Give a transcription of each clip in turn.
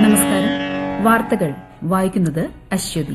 നമസ്കാരം വാർത്തകൾ വായിക്കുന്നത് അശ്വതി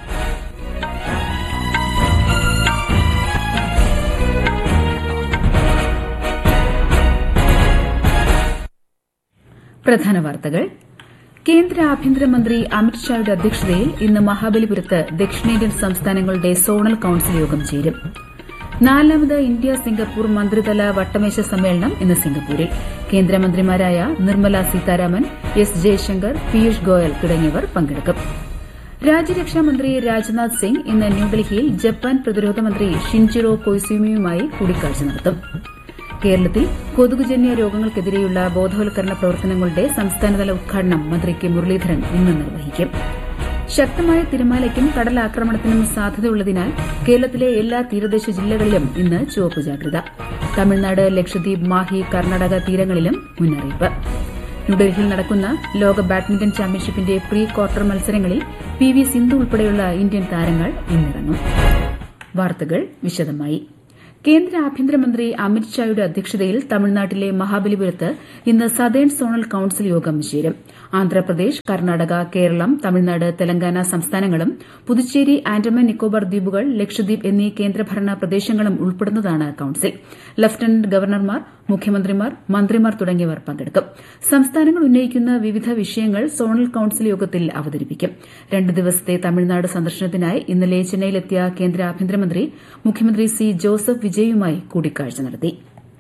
പ്രധാന വാർത്തകൾ കേന്ദ്ര ആഭ്യന്തരമന്ത്രി അമിത്ഷായുടെ അധ്യക്ഷതയിൽ ഇന്ന് മഹാബലിപുരത്ത് ദക്ഷിണേന്ത്യൻ സംസ്ഥാനങ്ങളുടെ സോണൽ കൌൺസിൽ യോഗം ചേരും നാലാമത് ഇന്ത്യ സിംഗപ്പൂർ മന്ത്രിതല വട്ടമേശ സമ്മേളനം ഇന്ന് സിംഗപ്പൂരിൽ കേന്ദ്രമന്ത്രിമാരായ നിർമ്മല സീതാരാമൻ എസ് ജയശങ്കർ പീയൂഷ് ഗോയൽ തുടങ്ങിയവർ പങ്കെടുക്കും രാജ്യരക്ഷാമന്ത്രി രാജ്നാഥ് സിംഗ് ഇന്ന് ന്യൂഡൽഹിയിൽ ജപ്പാൻ പ്രതിരോധ മന്ത്രി ഷിൻജിറോ കൊയ്സുമിയുമായി കൂടിക്കാഴ്ച നടത്തും കേരളത്തിൽ കൊതുകുജന്യ രോഗങ്ങൾക്കെതിരെയുള്ള ബോധവൽക്കരണ പ്രവർത്തനങ്ങളുടെ സംസ്ഥാനതല ഉദ്ഘാടനം മന്ത്രി കെ മുരളീധരൻ ഇന്ന് നിർവഹിക്കും ശക്തമായ തിരമാലയ്ക്കും കടലാക്രമണത്തിനും സാധ്യതയുള്ളതിനാൽ കേരളത്തിലെ എല്ലാ തീരദേശ ജില്ലകളിലും ഇന്ന് ചുവപ്പ് ജാഗ്രത തമിഴ്നാട് ലക്ഷദ്വീപ് മാഹി കർണാടക തീരങ്ങളിലും മുന്നറിയിപ്പ് ന്യൂഡൽഹിയിൽ നടക്കുന്ന ലോക ബാഡ്മിന്റൺ ചാമ്പ്യൻഷിപ്പിന്റെ പ്രീ ക്വാർട്ടർ മത്സരങ്ങളിൽ പി വി സിന്ധു ഉൾപ്പെടെയുള്ള ഇന്ത്യൻ താരങ്ങൾ ഇന്നിറങ്ങും വാർത്തകൾ വിശദമായി കേന്ദ്ര ആഭ്യന്തരമന്ത്രി അമിത്ഷായുടെ അധ്യക്ഷതയിൽ തമിഴ്നാട്ടിലെ മഹാബലിപുരത്ത് ഇന്ന് സതേൺ സോണൽ കൌൺസിൽ യോഗം ചേരും ആന്ധ്രാപ്രദേശ് കർണാടക കേരളം തമിഴ്നാട് തെലങ്കാന സംസ്ഥാനങ്ങളും പുതുച്ചേരി ആൻഡമാൻ നിക്കോബാർ ദ്വീപുകൾ ലക്ഷദ്വീപ് എന്നീ കേന്ദ്രഭരണ പ്രദേശങ്ങളും ഉൾപ്പെടുന്നതാണ് കൌൺസിൽ ലഫ്റ്റനന്റ് ഗവർണർമാർ മുഖ്യമന്ത്രിമാർ മന്ത്രിമാർ തുടങ്ങിയവർ പങ്കെടുക്കും സംസ്ഥാനങ്ങൾ ഉന്നയിക്കുന്ന വിവിധ വിഷയങ്ങൾ സോണൽ കൌൺസിൽ യോഗത്തിൽ അവതരിപ്പിക്കും രണ്ട് ദിവസത്തെ തമിഴ്നാട് സന്ദർശനത്തിനായി ഇന്നലെ ചെന്നൈയിലെത്തിയ കേന്ദ്ര ആഭ്യന്തരമന്ത്രി മുഖ്യമന്ത്രി സി ജോസഫ് വിജയുമായി കൂടിക്കാഴ്ച നടത്തി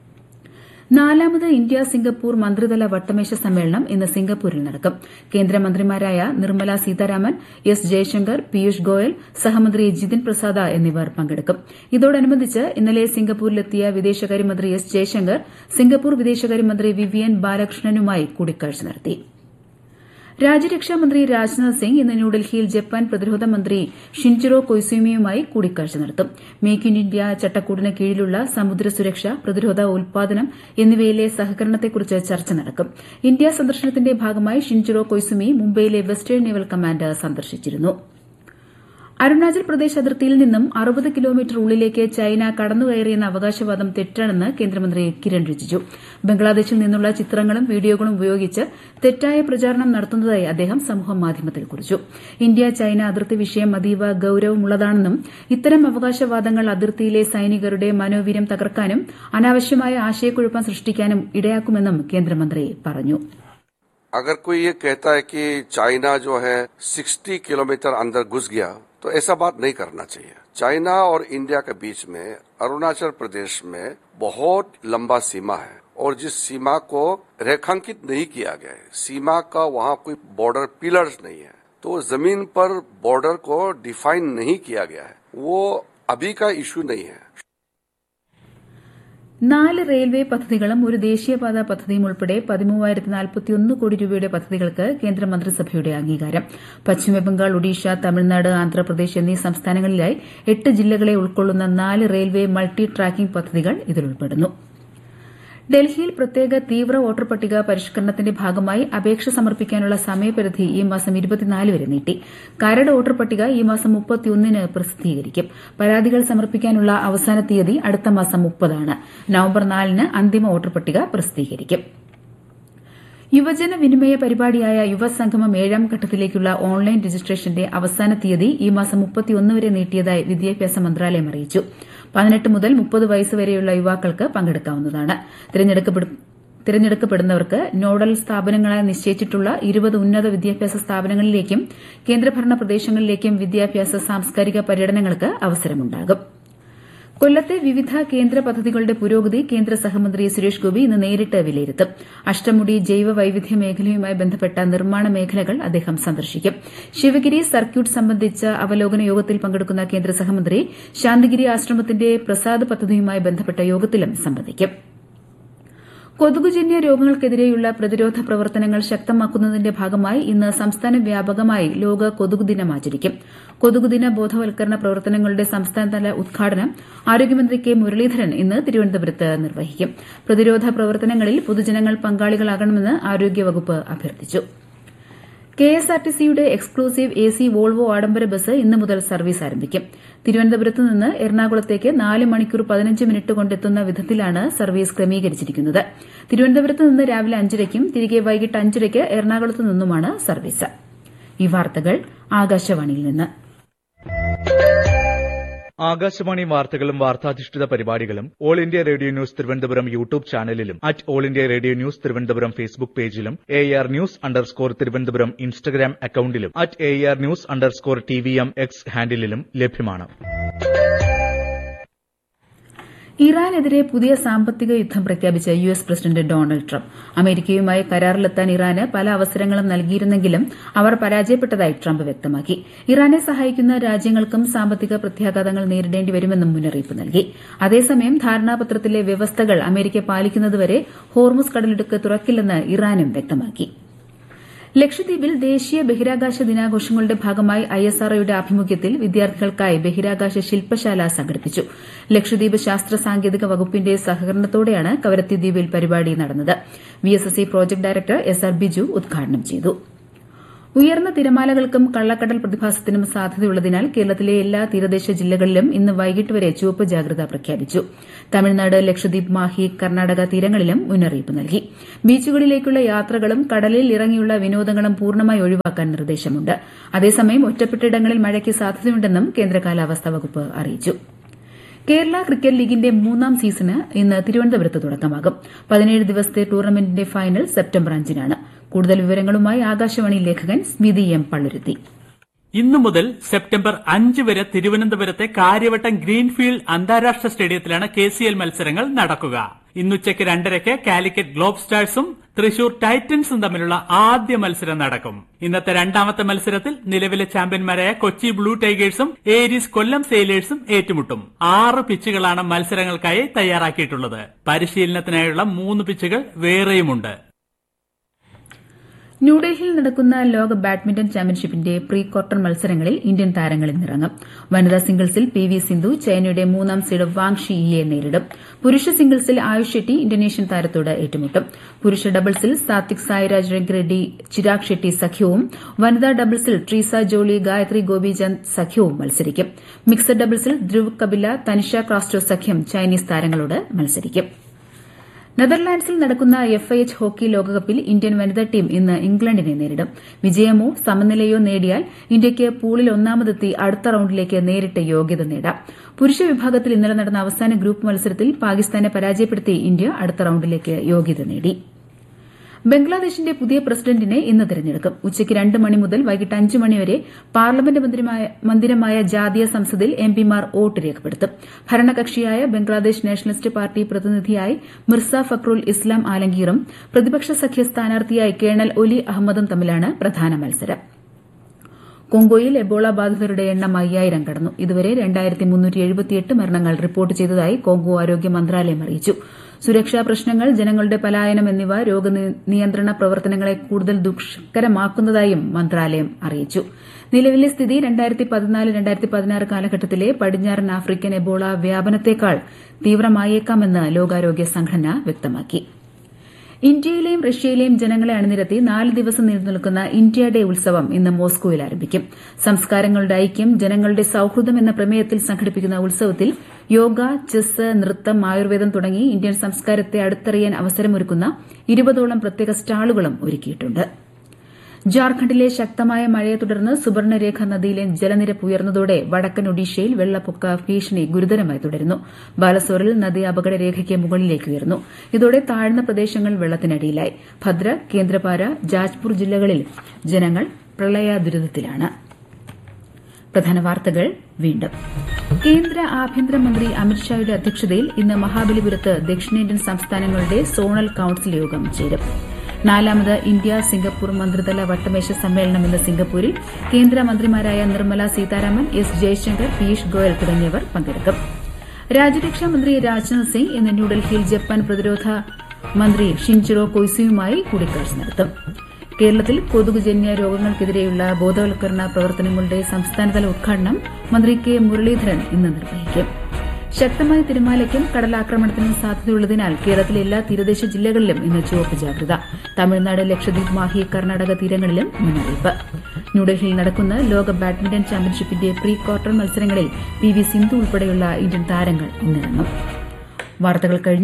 നാലാമത് ഇന്ത്യ സിംഗപ്പൂർ മന്ത്രിതല വട്ടമേശ സമ്മേളനം ഇന്ന് സിംഗപ്പൂരിൽ നടക്കും കേന്ദ്രമന്ത്രിമാരായ നിർമ്മല സീതാരാമൻ എസ് ജയശങ്കർ പീയൂഷ് ഗോയൽ സഹമന്ത്രി ജിതിൻ പ്രസാദ എന്നിവർ പങ്കെടുക്കും ഇതോടനുബന്ധിച്ച് ഇന്നലെ സിംഗപ്പൂരിലെത്തിയ വിദേശകാര്യമന്ത്രി എസ് ജയശങ്കർ സിംഗപ്പൂർ വിദേശകാര്യമന്ത്രി വിവിയൻ ബാലകൃഷ്ണനുമായി കൂടിക്കാഴ്ച നടത്തി രാജ്യരക്ഷാമന്ത്രി രാജ്നാഥ് സിംഗ് ഇന്ന് ന്യൂഡൽഹിയിൽ ജപ്പാൻ പ്രതിരോധ മന്ത്രി ഷിൻജിറോ കൊയ്സുമിയുമായി കൂടിക്കാഴ്ച നടത്തും മേക്ക് ഇൻ ഇന്ത്യ ചട്ടക്കൂടിന് കീഴിലുള്ള സമുദ്ര സുരക്ഷ പ്രതിരോധ ഉൽപാദനം എന്നിവയിലെ സഹകരണത്തെക്കുറിച്ച് ചർച്ച നടക്കും ഇന്ത്യ സന്ദർശനത്തിന്റെ ഭാഗമായി ഷിൻജിറോ കൊയ്സുമി മുംബൈയിലെ വെസ്റ്റേൺ നേവൽ കമാൻഡ് സന്ദർശിച്ചിരുന്നു അരുണാചൽ പ്രദേശ് അതിർത്തിയിൽ നിന്നും അറുപത് കിലോമീറ്റർ ഉള്ളിലേക്ക് ചൈന കടന്നുകയറിയെന്ന അവകാശവാദം തെറ്റാണെന്ന് കേന്ദ്രമന്ത്രി കിരൺ റിജിജു ബംഗ്ലാദേശിൽ നിന്നുള്ള ചിത്രങ്ങളും വീഡിയോകളും ഉപയോഗിച്ച് തെറ്റായ പ്രചാരണം നടത്തുന്നതായി അദ്ദേഹം സമൂഹമാധ്യമത്തിൽ കുറിച്ചു ഇന്ത്യ ചൈന അതിർത്തി വിഷയം അതീവ ഗൌരവമുള്ളതാണെന്നും ഇത്തരം അവകാശവാദങ്ങൾ അതിർത്തിയിലെ സൈനികരുടെ മനോവീര്യം തകർക്കാനും അനാവശ്യമായ ആശയക്കുഴപ്പം സൃഷ്ടിക്കാനും ഇടയാക്കുമെന്നും കേന്ദ്രമന്ത്രി പറഞ്ഞു अगर कोई ये कहता है कि चाइना जो है 60 किलोमीटर अंदर घुस गया तो ऐसा बात नहीं करना चाहिए चाइना और इंडिया के बीच में अरुणाचल प्रदेश में बहुत लंबा सीमा है और जिस सीमा को रेखांकित नहीं किया गया है सीमा का वहां कोई बॉर्डर पिलर्स नहीं है तो जमीन पर बॉर्डर को डिफाइन नहीं किया गया है वो अभी का इश्यू नहीं है നാല് റെയിൽവേ പദ്ധതികളും ഒരു ദേശീയപാത പദ്ധതിയും ഉൾപ്പെടെ പതിമൂവായിരത്തി നാൽപ്പത്തിയൊന്ന് കോടി രൂപയുടെ പദ്ധതികൾക്ക് കേന്ദ്രമന്ത്രിസഭയുടെ അംഗീകാരം പശ്ചിമബംഗാൾ ഒഡീഷ തമിഴ്നാട് ആന്ധ്രാപ്രദേശ് എന്നീ സംസ്ഥാനങ്ങളിലായി എട്ട് ജില്ലകളെ ഉൾക്കൊള്ളുന്ന നാല് റെയിൽവേ മൾട്ടി ട്രാക്കിംഗ് പദ്ധതികൾ ഇതിലുൾപ്പെടുന്നു ഡൽഹിയിൽ പ്രത്യേക തീവ്ര വോട്ടർ പട്ടിക പരിഷ്കരണത്തിന്റെ ഭാഗമായി അപേക്ഷ സമർപ്പിക്കാനുള്ള സമയപരിധി ഈ മാസം വരെ നീട്ടി കരട് വോട്ടർ പട്ടിക ഈ മാസം മുപ്പത്തിയൊന്നിന് പ്രസിദ്ധീകരിക്കും പരാതികൾ സമർപ്പിക്കാനുള്ള അവസാന തീയതി അടുത്ത മാസം മുപ്പതാണ് നവംബർ നാലിന് അന്തിമ വോട്ടർ പട്ടിക പ്രസിദ്ധീകരിക്കും യുവജന വിനിമയ പരിപാടിയായ യുവസംഗമം ഏഴാം ഘട്ടത്തിലേക്കുള്ള ഓൺലൈൻ രജിസ്ട്രേഷന്റെ അവസാന തീയതി ഈ മാസം വരെ നീട്ടിയതായി വിദ്യാഭ്യാസ മന്ത്രാലയം അറിയിച്ചു പതിനെട്ട് മുതൽ മുപ്പത് വയസ്സ് വരെയുള്ള യുവാക്കൾക്ക് പങ്കെടുക്കാവുന്നതാണ് തിരഞ്ഞെടുക്കപ്പെടുന്നവർക്ക് നോഡൽ സ്ഥാപനങ്ങളായി നിശ്ചയിച്ചിട്ടുള്ള ഇരുപത് ഉന്നത വിദ്യാഭ്യാസ സ്ഥാപനങ്ങളിലേക്കും കേന്ദ്രഭരണ പ്രദേശങ്ങളിലേക്കും വിദ്യാഭ്യാസ സാംസ്കാരിക പര്യടനങ്ങൾക്ക് അവസരമുണ്ടാകും കൊല്ലത്തെ വിവിധ കേന്ദ്ര പദ്ധതികളുടെ പുരോഗതി കേന്ദ്ര സഹമന്ത്രി സുരേഷ് ഗോപി ഇന്ന് നേരിട്ട് വിലയിരുത്തും അഷ്ടമുടി ജൈവ വൈവിധ്യ മേഖലയുമായി ബന്ധപ്പെട്ട നിർമ്മാണ മേഖലകൾ അദ്ദേഹം സന്ദർശിക്കും ശിവഗിരി സർക്യൂട്ട് സംബന്ധിച്ച അവലോകന യോഗത്തിൽ പങ്കെടുക്കുന്ന കേന്ദ്ര സഹമന്ത്രി ശാന്തിഗിരി ആശ്രമത്തിന്റെ പ്രസാദ് പദ്ധതിയുമായി ബന്ധപ്പെട്ട യോഗത്തിലും സംബന്ധിക്കും കൊതുകുജന്യ രോഗങ്ങൾക്കെതിരെയുള്ള പ്രതിരോധ പ്രവർത്തനങ്ങൾ ശക്തമാക്കുന്നതിന്റെ ഭാഗമായി ഇന്ന് സംസ്ഥാന വ്യാപകമായി ലോക കൊതുക് ദിനം ആചരിക്കും കൊതുകുദിന ബോധവൽക്കരണ പ്രവർത്തനങ്ങളുടെ സംസ്ഥാനതല ഉദ്ഘാടനം ആരോഗ്യമന്ത്രി കെ മുരളീധരൻ ഇന്ന് തിരുവനന്തപുരത്ത് നിർവഹിക്കും പ്രതിരോധ പ്രവർത്തനങ്ങളിൽ പൊതുജനങ്ങൾ പങ്കാളികളാകണമെന്ന് ആരോഗ്യവകുപ്പ് അഭ്യർത്ഥിച്ചു കെ എസ് ആർ ടി സിയുടെ എക്സ്ക്ലൂസീവ് എ സി വോൾവോ ആഡംബര ബസ് ഇന്ന് മുതൽ സർവീസ് ആരംഭിക്കും തിരുവനന്തപുരത്ത് നിന്ന് എറണാകുളത്തേക്ക് നാല് മണിക്കൂർ പതിനഞ്ച് മിനിറ്റ് കൊണ്ടെത്തുന്ന വിധത്തിലാണ് സർവീസ് ക്രമീകരിച്ചിരിക്കുന്നത് തിരുവനന്തപുരത്ത് നിന്ന് രാവിലെ അഞ്ചരയ്ക്കും തിരികെ വൈകിട്ട് അഞ്ചരയ്ക്ക് എറണാകുളത്ത് നിന്നുമാണ് സർവീസ് ഈ വാർത്തകൾ ആകാശവാണിയിൽ നിന്ന് ആകാശവാണി വാർത്തകളും വാർത്താധിഷ്ഠിത പരിപാടികളും all India radio news Thiruvananthapuram YouTube ചാനലിലും at all India radio news Thiruvananthapuram Facebook പേജിലും A R news underscore Thiruvananthapuram Instagram അക്കൌണ്ടിലും at A R news underscore T V M X ഹാൻഡിലും ലഭ്യമാണ് ഇറാനെതിരെ പുതിയ സാമ്പത്തിക യുദ്ധം പ്രഖ്യാപിച്ച U S president Donald Trump അമേരിക്കയുമായി കരാറിലെത്താൻ ഇറാന് പല അവസരങ്ങളും നൽകിയിരുന്നെങ്കിലും അവർ പരാജയപ്പെട്ടതായി ട്രംപ് വ്യക്തമാക്കി ഇറാനെ സഹായിക്കുന്ന രാജ്യങ്ങൾക്കും സാമ്പത്തിക പ്രത്യാഘാതങ്ങൾ നേരിടേണ്ടി വരുമെന്നും മുന്നറിയിപ്പ് നൽകി അതേസമയം ധാരണാപത്രത്തിലെ വ്യവസ്ഥകൾ അമേരിക്ക പാലിക്കുന്നതുവരെ ഹോർമുസ് കടലിടുക്ക് തുറക്കില്ലെന്ന് ഇറാനും വ്യക്തമാക്കി ലക്ഷദ്വീപിൽ ദേശീയ ബഹിരാകാശ ദിനാഘോഷങ്ങളുടെ ഭാഗമായി ഐഎസ്ആർഒയുടെ ആഭിമുഖ്യത്തിൽ വിദ്യാർത്ഥികൾക്കായി ബഹിരാകാശ ശില്പശാല സംഘടിപ്പിച്ചു ലക്ഷദ്വീപ് ശാസ്ത്ര സാങ്കേതിക വകുപ്പിന്റെ സഹകരണത്തോടെയാണ് കവരത്തി ദ്വീപിൽ പരിപാടി നടന്നത് VSSC project director S R Biju ഉദ്ഘാടനം ചെയ്തു ഉയർന്ന തിരമാലകൾക്കും കള്ളക്കടൽ പ്രതിഭാസത്തിനും സാധ്യതയുള്ളതിനാൽ കേരളത്തിലെ എല്ലാ തീരദേശ ജില്ലകളിലും ഇന്ന് വൈകിട്ട് വരെ ചുവപ്പ് ജാഗ്രത പ്രഖ്യാപിച്ചു തമിഴ്നാട് ലക്ഷദ്വീപ് മാഹി കർണാടക തീരങ്ങളിലും മുന്നറിയിപ്പ് നൽകി ബീച്ചുകളിലേക്കുള്ള യാത്രകളും കടലിൽ ഇറങ്ങിയുള്ള വിനോദങ്ങളും പൂർണ്ണമായി ഒഴിവാക്കാൻ നിർദ്ദേശമുണ്ട് അതേസമയം ഒറ്റപ്പെട്ടയിടങ്ങളിൽ മഴയ്ക്ക് സാധ്യതയുണ്ടെന്നും കേന്ദ്ര കാലാവസ്ഥാ വകുപ്പ് അറിയിച്ചു കേരള ക്രിക്കറ്റ് ലീഗിന്റെ മൂന്നാം സീസണ് ഇന്ന് തിരുവനന്തപുരത്ത് തുടക്കമാകും പതിനേഴ് ദിവസത്തെ ടൂർണമെന്റിന്റെ ഫൈനൽ സെപ്റ്റംബർ അഞ്ചിനാണ് കൂടുതൽ വിവരങ്ങളുമായി ആകാശവാണി ലേഖകൻ സ്മിതി എം പള്ളുരുത്തി ഇന്നു മുതൽ സെപ്റ്റംബർ അഞ്ച് വരെ തിരുവനന്തപുരത്തെ കാര്യവട്ടം ഗ്രീൻഫീൽഡ് അന്താരാഷ്ട്ര സ്റ്റേഡിയത്തിലാണ് കെ സി എൽ മത്സരങ്ങൾ നടക്കുക ഇന്നുച്ചയ്ക്ക് രണ്ടരയ്ക്ക് കാലിക്കറ്റ് ഗ്ലോബ് സ്റ്റാഴ്സും തൃശൂർ ടൈറ്റൻസും തമ്മിലുള്ള ആദ്യ മത്സരം നടക്കും ഇന്നത്തെ രണ്ടാമത്തെ മത്സരത്തിൽ നിലവിലെ ചാമ്പ്യന്മാരായ കൊച്ചി ബ്ലൂ ടൈഗേഴ്സും ഏരീസ് കൊല്ലം സെയിലേഴ്സും ഏറ്റുമുട്ടും ആറ് പിച്ചുകളാണ് മത്സരങ്ങൾക്കായി തയ്യാറാക്കിയിട്ടുള്ളത് പരിശീലനത്തിനായുള്ള മൂന്ന് പിച്ചുകൾ വേറെയുമുണ്ട് ന്യൂഡൽഹിയിൽ നടക്കുന്ന ലോക ബാഡ്മിന്റൺ ചാമ്പ്യൻഷിപ്പിന്റെ പ്രീ ക്വാർട്ടർ മത്സരങ്ങളിൽ ഇന്ത്യൻ താരങ്ങൾ ഇന്നിറങ്ങും വനിതാ സിംഗിൾസിൽ പി വി സിന്ധു ചൈനയുടെ മൂന്നാം സീഡ് വാങ് ഷിയെ നേരിടും പുരുഷ സിംഗിൾസിൽ ആയുഷ് ഷെട്ടി ഇന്തോനേഷ്യൻ താരത്തോട് ഏറ്റുമുട്ടും പുരുഷ ഡബിൾസിൽ സാത്വിക് സായിരാജ് രംഗിറെഡ്ഡി ചിരാഗ് ഷെട്ടി സഖ്യവും വനിതാ ഡബിൾസിൽ ട്രീസ ജോളി ഗായത്രി ഗോപിചന്ദ് സഖ്യവും മത്സരിക്കും മിക്സഡ് ഡബിൾസിൽ ധ്രുവ് കപില തനിഷ ക്രാസ്റ്റോ സഖ്യം ചൈനീസ് താരങ്ങളോട് മത്സരിക്കും നെതർലാൻഡ്സിൽ നടക്കുന്ന എഫ് ഐ എച്ച് ഹോക്കി ലോകകപ്പിൽ ഇന്ത്യൻ വനിതാ ടീം ഇന്ന് ഇംഗ്ലണ്ടിനെ നേരിടും വിജയമോ സമനിലയോ നേടിയാൽ ഇന്ത്യയ്ക്ക് പൂളിൽ ഒന്നാമതെത്തി അടുത്ത റൌണ്ടിലേക്ക് നേരിട്ട് യോഗ്യത നേടാം പുരുഷ വിഭാഗത്തിൽ ഇന്നലെ നടന്ന അവസാന ഗ്രൂപ്പ് മത്സരത്തിൽ പാകിസ്ഥാനെ പരാജയപ്പെടുത്തി ഇന്ത്യ അടുത്ത റൌണ്ടിലേക്ക് യോഗ്യത നേടി ബംഗ്ലാദേശിന്റെ പുതിയ പ്രസിഡന്റിനെ ഇന്ന് തെരഞ്ഞെടുക്കും ഉച്ചയ്ക്ക് രണ്ട് മണി മുതൽ വൈകിട്ട് അഞ്ച് മണിവരെ പാർലമെന്റ് മന്ദിരമായ ജാതീയ സംസദിൽ എംപിമാർ വോട്ട് രേഖപ്പെടുത്തും ഭരണകക്ഷിയായ ബംഗ്ലാദേശ് നാഷണലിസ്റ്റ് പാർട്ടി പ്രതിനിധിയായി മിർസ ഫക്രുൽ ഇസ്ലാം ആലംഗീറും പ്രതിപക്ഷ സഖ്യ സ്ഥാനാർത്ഥിയായി കേണൽ ഒലി അഹമ്മദും തമ്മിലാണ് പ്രധാന മത്സരം കോങ്കോയിൽ എബോള ബാധിതരുടെ എണ്ണം അയ്യായിരം കടന്നു ഇതുവരെ മരണങ്ങൾ റിപ്പോർട്ട് ചെയ്തതായി കോങ്കോ ആരോഗ്യ മന്ത്രാലയം അറിയിച്ചു സുരക്ഷാ പ്രശ്നങ്ങൾ ജനങ്ങളുടെ പലായനം എന്നിവ രോഗനിയന്ത്രണ പ്രവർത്തനങ്ങളെ കൂടുതൽ ദുഷ്കരമാക്കുന്നതായും മന്ത്രാലയം അറിയിച്ചു നിലവിലെ സ്ഥിതി കാലഘട്ടത്തിലെ പടിഞ്ഞാറൻ ആഫ്രിക്കൻ എബോള വ്യാപനത്തേക്കാൾ തീവ്രമായേക്കാമെന്ന് ലോകാരോഗ്യ സംഘടന വ്യക്തമാക്കി ഇന്ത്യയിലെയും റഷ്യയിലെയും ജനങ്ങളെ അണിനിരത്തി നാല് ദിവസം നീണ്ടുനിൽക്കുന്ന ഇന്ത്യ ഡേ ഉത്സവം ഇന്ന് മോസ്കോയിൽ ആരംഭിക്കും സംസ്കാരങ്ങളുടെ ഐക്യം ജനങ്ങളുടെ സൌഹൃദം എന്ന പ്രമേയത്തിൽ സംഘടിപ്പിക്കുന്ന ഉത്സവത്തിൽ യോഗ ചെസ് നൃത്തം ആയുർവേദം തുടങ്ങി ഇന്ത്യൻ സംസ്കാരത്തെ അടുത്തറിയാൻ അവസരമൊരുക്കുന്ന ഇരുപതോളം പ്രത്യേക സ്റ്റാളുകളും ഒരുക്കിയിട്ടുണ്ട് ജാർഖണ്ഡിലെ ശക്തമായ മഴയെ തുടർന്ന് സുബർണരേഖ നദിയിലെ ജലനിരപ്പ് ഉയർന്നതോടെ വടക്കൻ ഒഡീഷയിൽ വെള്ളപ്പൊക്ക ഭീഷണി ഗുരുതരമായി തുടരുന്നു ബാലസോറിൽ നദി അപകടരേഖയ്ക്ക് മുകളിലേക്ക് ഉയർന്നു ഇതോടെ താഴ്ന്ന പ്രദേശങ്ങൾ വെള്ളത്തിനടിയിലായി ഭദ്ര കേന്ദ്രപാര ജാജ്പൂർ ജില്ലകളിൽ ജനങ്ങൾ പ്രളയ ദുരിതത്തിലാണ് പ്രധാന വാർത്തകൾ വീണ്ടും കേന്ദ്ര ആഭ്യന്തരമന്ത്രി അമിത്ഷായുടെ അധ്യക്ഷതയിൽ ഇന്ന് മഹാബലിപുരത്ത് ദക്ഷിണേന്ത്യൻ സംസ്ഥാനങ്ങളുടെ സോണൽ കൌൺസിൽ യോഗം ചേരും നാലാമത് ഇന്ത്യ സിംഗപ്പൂർ മന്ത്രിതല വട്ടമേശ സമ്മേളനം ഇന്ന് സിംഗപ്പൂരിൽ കേന്ദ്രമന്ത്രിമാരായ നിർമ്മല സീതാരാമൻ എസ് ജയശങ്കർ പീയൂഷ് ഗോയൽ തുടങ്ങിയവർ പങ്കെടുക്കും രാജ്യരക്ഷാ മന്ത്രി രാജ്നാഥ് സിംഗ് ഇന്ന് ന്യൂഡൽഹിയിൽ ജപ്പാൻ പ്രതിരോധ മന്ത്രി ഷിൻചിറോ കൊയ്സുയുമായി കൂടിക്കാഴ്ച നടത്തും കേരളത്തിൽ കൊതുകുജന്യ രോഗങ്ങൾക്കെതിരെയുള്ള ബോധവൽക്കരണ പ്രവർത്തനങ്ങളുടെ സംസ്ഥാനതല ഉദ്ഘാടനം മന്ത്രി കെ മുരളീധരൻ ഇന്ന് നിർവഹിക്കും ശക്തമായ തിരമാലയ്ക്കും കടലാക്രമണത്തിനും സാധ്യതയുള്ളതിനാൽ കേരളത്തിലെ എല്ലാ തീരദേശ ജില്ലകളിലും ഇന്ന് ചുവപ്പ് ജാഗ്രത തമിഴ്നാട് ലക്ഷദ്വീപ് മാഹി കർണാടക തീരങ്ങളിലും മുന്നറിയിപ്പ് ന്യൂഡൽഹിയിൽ നടക്കുന്ന ലോക ബാഡ്മിന്റൺ ചാമ്പ്യൻഷിപ്പിന്റെ പ്രീ ക്വാർട്ടർ മത്സരങ്ങളിൽ പി വി സിന്ധു ഉൾപ്പെടെയുള്ള ഇന്ത്യൻ താരങ്ങൾ ഇന്നിറങ്ങും വാർത്തകൾ കഴിഞ്ഞു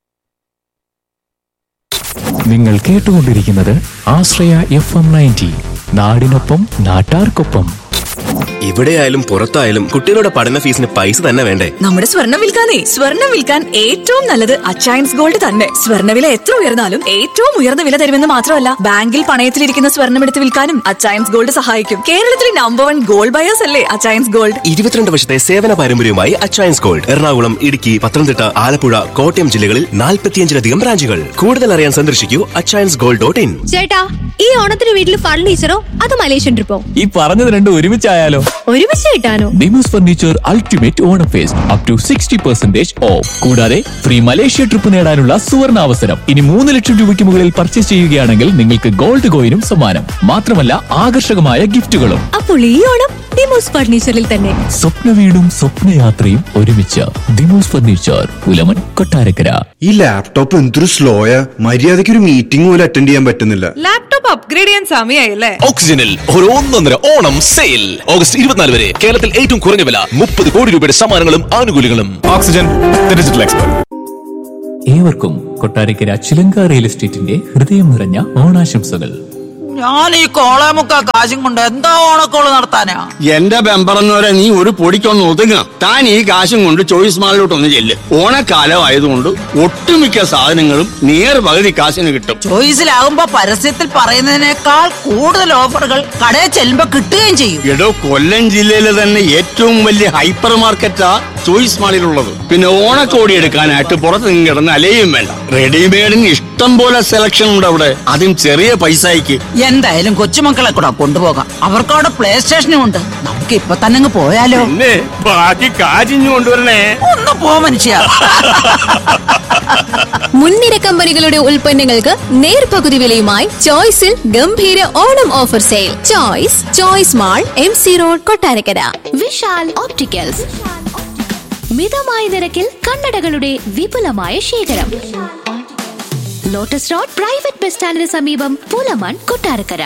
നിങ്ങൾ കേട്ടുകൊണ്ടിരിക്കുന്നത് ആശ്രയ എഫ് എം നയൻറ്റി നാടിനൊപ്പം നാട്ടാർക്കൊപ്പം ഇവിടെയായാലും പുറത്തായാലും കുട്ടികളുടെ പഠന ഫീസിന് പൈസ തന്നെ വേണ്ടേ നമ്മുടെ സ്വർണം വിൽക്കാനേ സ്വർണം വിൽക്കാൻ ഏറ്റവും നല്ലത് അച്ചയൻസ് ഗോൾഡ് തന്നെ സ്വർണ്ണവില എത്ര ഉയർന്നാലും ഏറ്റവും ഉയർന്ന വില തരുമെന്ന് മാത്രമല്ല ബാങ്കിൽ പണയത്തിലിരിക്കുന്ന സ്വർണം എടുത്ത് വിൽക്കാനും അച്ചയൻസ് ഗോൾഡ് സഹായിക്കും കേരളത്തിലെ നമ്പർ വൺ ഗോൾഡ് ബയേഴ്സ് അല്ലേ അച്ചയൻസ് ഗോൾഡ് ഇരുപത്തിരണ്ട് വർഷത്തെ സേവന പാരമ്പര്യവുമായി അച്ചയൻസ് ഗോൾഡ് എറണാകുളം ഇടുക്കി പത്തനംതിട്ട ആലപ്പുഴ കോട്ടയം ജില്ലകളിൽ നാൽപ്പത്തിയഞ്ചിലധികം ബ്രാഞ്ചുകൾ കൂടുതൽ അറിയാൻ സന്ദർശിക്കൂ അച്ചയൻസ് ഗോൾഡ് ഡോട്ട് ഇൻ ചേട്ടാ ഈ ഓണത്തിന് വീട്ടിൽ ഫർണിച്ചറോ അത് മലേഷ്യൻ ട്രിപ്പോ ഈ പറഞ്ഞത് രണ്ടും ഒരുമിച്ചായാലോ ഒരുമിച്ച് കിട്ടാനോ Demos furniture ultimate Onam fest up to sixty percentage off കൂടാതെ ഫ്രീ മലേഷ്യ ട്രിപ്പ് നേടാനുള്ള സുവർണ അവസരം ഇനി മൂന്ന് ലക്ഷം രൂപയ്ക്ക് മുകളിൽ പർച്ചേസ് ചെയ്യുകയാണെങ്കിൽ നിങ്ങൾക്ക് ഗോൾഡ് കോയിനും സമ്മാനം മാത്രമല്ല ആകർഷകമായ ഗിഫ്റ്റുകളും അപ്പോൾ ഈ ഓണം ഡിമോസ് ഫർണിച്ചറിൽ തന്നെ സ്വപ്ന വീടും സ്വപ്നയാത്രയും ഒരുമിച്ച് ദിമോസ് ഫർണിച്ചർ പുലമൻ കൊട്ടാരക്കര ഈ ലാപ്ടോപ്പ് എന്തൊരു സ്ലോയാ മര്യാദയ്ക്ക് ഒരു മീറ്റിംഗ് പോലും അറ്റൻഡ് ചെയ്യാൻ പറ്റുന്നില്ല ലാപ്ടോപ്പ് അപ്ഗ്രേഡ് ചെയ്യാൻ സമയമായില്ലേ ഓക്സിജനിൽ ഒരു ഒന്നൊന്നര ഓണം സെയിൽ ഓഗസ്റ്റ് ഇരുപത്തിനാല് വരെ കേരളത്തിൽ ഏറ്റവും കുറഞ്ഞ വില മുപ്പത് കോടി രൂപയുടെ സമ്മാനങ്ങളും ആനുകൂല്യങ്ങളും ഓക്സിജൻ ഡിജിറ്റൽ എക്സ്പെർട്ട് ഏവർക്കും കൊട്ടാരക്കര ചിലങ്ക റിയൽ എസ്റ്റേറ്റിന്റെ ഹൃദയം നിറഞ്ഞ ഓണാശംസകൾ ഞാൻ ഈ കോളേമുക്ക കാശും കൊണ്ട് എന്താ ഓണക്കോള് നടത്താനാ എന്റെ ബെമ്പറന്നവരെ നീ ഒരു പൊടിക്കൊന്ന് ഒതുങ്ങ താൻ ഈ കാശും കൊണ്ട് ചോയ്സ് മാളിലോട്ടൊന്ന് ചെല്ല് ഓണക്കാലം ആയതുകൊണ്ട് ഒട്ടുമിക്ക സാധനങ്ങളും നിയർ പകുതി കാശിന് കിട്ടും ചോയ്സിലാകുമ്പോ പരസ്യത്തിൽ പറയുന്നതിനേക്കാൾ കൂടുതൽ ഓഫറുകൾ കടയിൽ ചെല്ലുമ്പോ കിട്ടുകയും ചെയ്യും എടോ കൊല്ലം ജില്ലയിലെ തന്നെ ഏറ്റവും വലിയ ഹൈപ്പർ മാർക്കറ്റാ ചോയ്സ് മാളിലുള്ളത് പിന്നെ ഓണക്കോടി എടുക്കാനായിട്ട് പുറത്ത് നിന്ന് കിടന്ന് അലയും വേണ്ട റെഡിമെയ്ഡിന് ഇഷ്ടം പോലെ സെലക്ഷൻ ഉണ്ട് അവിടെ അതും ചെറിയ പൈസയ്ക്ക് എന്തായാലും കൊച്ചുമക്കളെ കൂടെ കൊണ്ടുപോകാം അവർക്ക് അവിടെ പ്ലേ സ്റ്റേഷനും ഉണ്ട് നമുക്ക് ഇപ്പൊ തന്നെ അങ്ങ് പോയാലോ പിന്നെ ബാക്കി കാശിഞ്ഞു കൊണ്ടുവരണേ ഒന്ന് പോ മനുഷ്യ മുൻനിര കമ്പനികളുടെ ഉൽപ്പന്നങ്ങൾക്ക് നേർപകുതി വിലയുമായി ചോയ്സിൽ ഗംഭീര Onam offer sale choice choice mall M C road Kottarakkara Vishal opticals മിതമായ നിരക്കിൽ കണ്ണടകളുടെ വിപുലമായ ശേഖരം ലോട്ടസ് റോഡ് പ്രൈവറ്റ് ബസ് സ്റ്റാൻഡിന് സമീപം പുലമൺ കൊട്ടാരക്കര